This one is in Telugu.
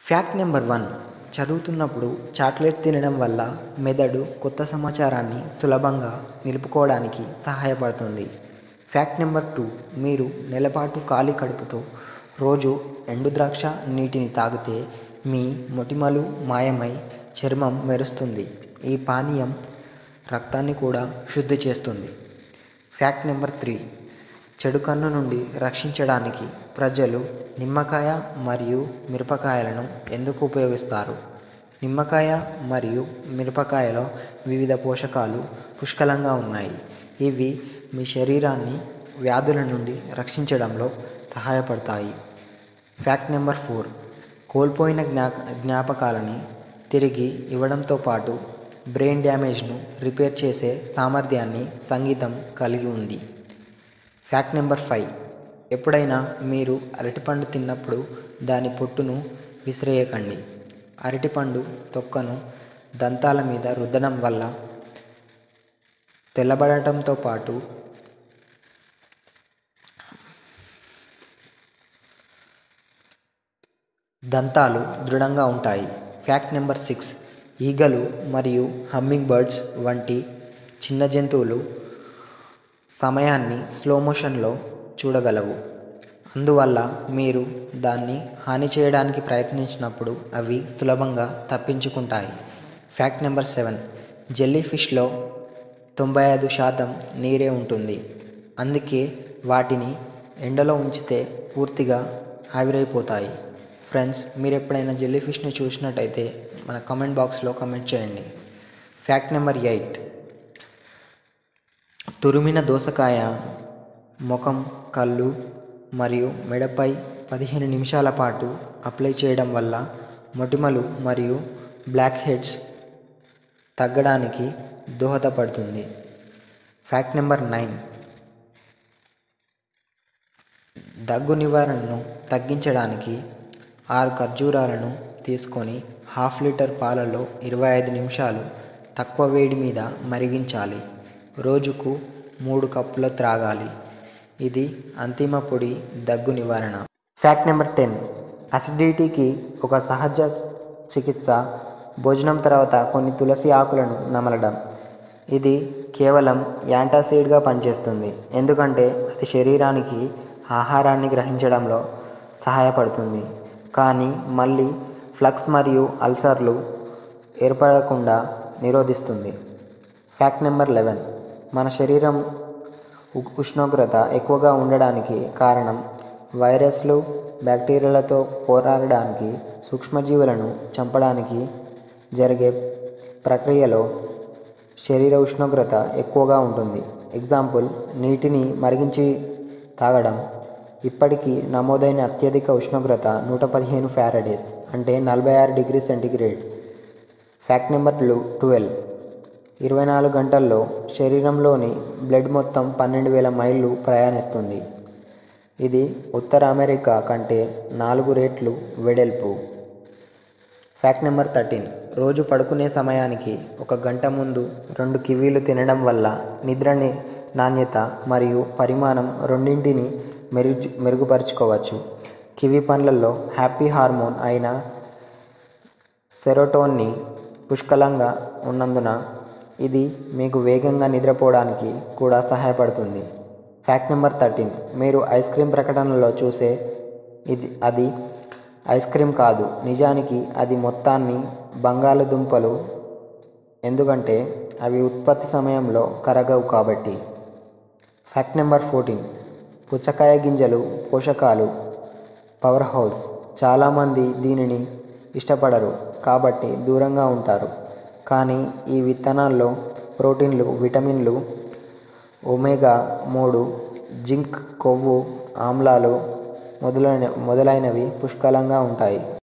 ఫ్యాక్ట్ నెంబర్ వన్ చదువుతున్నప్పుడు చాక్లెట్ తినడం వల్ల మెదడు కొత్త సమాచారాన్ని సులభంగా నిలుపుకోవడానికి సహాయపడుతుంది ఫ్యాక్ట్ నెంబర్ టూ మీరు నెలపాటు ఖాళీ కడుపుతో రోజు ఎండు ద్రాక్ష నీటిని తాగితే మీ మొటిమలు మాయమై చర్మం మెరుస్తుంది ఈ పానీయం రక్తాన్ని కూడా శుద్ధి చేస్తుంది ఫ్యాక్ట్ నెంబర్ త్రీ చెడు కన్ను నుండి రక్షించడానికి ప్రజలు నిమ్మకాయ మరియు మిరపకాయలను ఎందుకు ఉపయోగిస్తారు నిమ్మకాయ మరియు మిరపకాయలో వివిధ పోషకాలు పుష్కలంగా ఉన్నాయి ఇవి మీ శరీరాన్ని వ్యాధుల నుండి రక్షించడంలో సహాయపడతాయి ఫ్యాక్ట్ నెంబర్ ఫోర్ కోల్పోయిన జ్ఞా జ్ఞాపకాలని తిరిగి ఇవ్వడంతో పాటు బ్రెయిన్ డ్యామేజ్ను రిపేర్ చేసే సామర్థ్యాన్ని సంగీతం కలిగి ఉంది ఫ్యాక్ట్ నెంబర్ ఫైవ్ ఎప్పుడైనా మీరు అరటిపండు తిన్నప్పుడు దాని పొట్టును విసిరేయకండి అరటిపండు తొక్కను దంతాల మీద రుద్దడం వల్ల తెల్లబడటంతో పాటు దంతాలు దృఢంగా ఉంటాయి ఫ్యాక్ట్ నెంబర్ సిక్స్ ఈగలు మరియు హమ్మింగ్ బర్డ్స్ వంటి చిన్న జంతువులు సమయాన్ని స్లో మోషన్లో చూడగలవు అందువల్ల మీరు దాన్ని హాని చేయడానికి ప్రయత్నించినప్పుడు అవి సులభంగా తప్పించుకుంటాయి ఫ్యాక్ట్ నెంబర్ సెవెన్ జెల్లీ ఫిష్లో తొంభై ఐదు శాతం నీరే ఉంటుంది అందుకే వాటిని ఎండలో ఉంచితే పూర్తిగా ఆవిరైపోతాయి ఫ్రెండ్స్ మీరు ఎప్పుడైనా జెల్లీ ఫిష్ని చూసినట్టయితే మన కమెంట్ బాక్స్లో కమెంట్ చేయండి ఫ్యాక్ట్ నెంబర్ ఎయిట్ తురిమిన దోసకాయ ముఖం కళ్ళు మరియు మెడపై పదిహేను నిమిషాల పాటు అప్లై చేయడం వల్ల మొటిమలు మరియు బ్లాక్ హెడ్స్ తగ్గడానికి దోహదపడుతుంది ఫ్యాక్ట్ నెంబర్ నైన్ దగ్గు నివారణను తగ్గించడానికి ఆరు ఖర్జూరాలను తీసుకొని హాఫ్ లీటర్ పాలలో ఇరవై ఐదు నిమిషాలు తక్కువ వేడి మీద మరిగించాలి రోజుకు మూడు కప్పుల త్రాగాలి ఇది అంతిమ పొడి దగ్గు నివారణ ఫ్యాక్ట్ నెంబర్ టెన్ అసిడిటీకి ఒక సహజ చికిత్స భోజనం తర్వాత కొన్ని తులసి ఆకులను నమలడం ఇది కేవలం యాంటాసిడ్గా పనిచేస్తుంది ఎందుకంటే అది శరీరానికి ఆహారాన్ని గ్రహించడంలో సహాయపడుతుంది కానీ మళ్ళీ ఫ్లక్స్ మరియు అల్సర్లు ఏర్పడకుండా నిరోధిస్తుంది ఫ్యాక్ట్ నెంబర్ లెవెన్ మన శరీరం ఉ- ఉష్ణోగ్రత ఎక్కువగా ఉండడానికి కారణం వైరస్లు బ్యాక్టీరియాలతో పోరాడడానికి సూక్ష్మజీవులను చంపడానికి జరిగే ప్రక్రియలో శరీర ఉష్ణోగ్రత ఎక్కువగా ఉంటుంది ఎగ్జాంపుల్ నీటిని మరిగించి తాగడం ఇప్పటికీ నమోదైన అత్యధిక ఉష్ణోగ్రత నూట పదిహేను ఫ్యారడేస్ అంటే నలభై ఆరు డిగ్రీ సెంటీగ్రేడ్ ఫ్యాక్ట్ నెంబర్ లు ట్వెల్వ్ ఇరవై నాలుగు గంటల్లో శరీరంలోని బ్లడ్ మొత్తం పన్నెండు వేల మైళ్ళు ప్రయాణిస్తుంది ఇది ఉత్తర అమెరికా కంటే నాలుగు రెట్లు వెడల్పు ఫ్యాక్ట్ నెంబర్ థర్టీన్ రోజు పడుకునే సమయానికి ఒక గంట ముందు రెండు కివీలు తినడం వల్ల నిద్రని నాణ్యత మరియు పరిమాణం రెండింటిని మెరుగు మెరుగుపరుచుకోవచ్చు కివీ పండ్లలో హ్యాపీ హార్మోన్ అయిన సెరోటోన్ని పుష్కలంగా ఉన్నందున ఇది మీకు వేగంగా నిద్రపోవడానికి కూడా సహాయపడుతుంది ఫ్యాక్ట్ నెంబర్ థర్టీన్ మీరు ఐస్ క్రీమ్ ప్రకటనలో చూసే ఇది అది ఐస్ క్రీమ్ కాదు నిజానికి అది మొత్తాన్ని బంగాళదుంపలు ఎందుకంటే అవి ఉత్పత్తి సమయంలో కరగవు కాబట్టి ఫ్యాక్ట్ నెంబర్ ఫోర్టీన్ పుచ్చకాయ గింజలు పోషకాలు పవర్ హౌస్ చాలామంది దీనిని ఇష్టపడరు కాబట్టి దూరంగా ఉంటారు కానీ ఈ విత్తనాల్లో ప్రోటీన్లు విటమిన్లు ఒమేగా మూడు జింక్ కొవ్వు ఆమ్లాలు మొదలైన మొదలైనవి పుష్కలంగా ఉంటాయి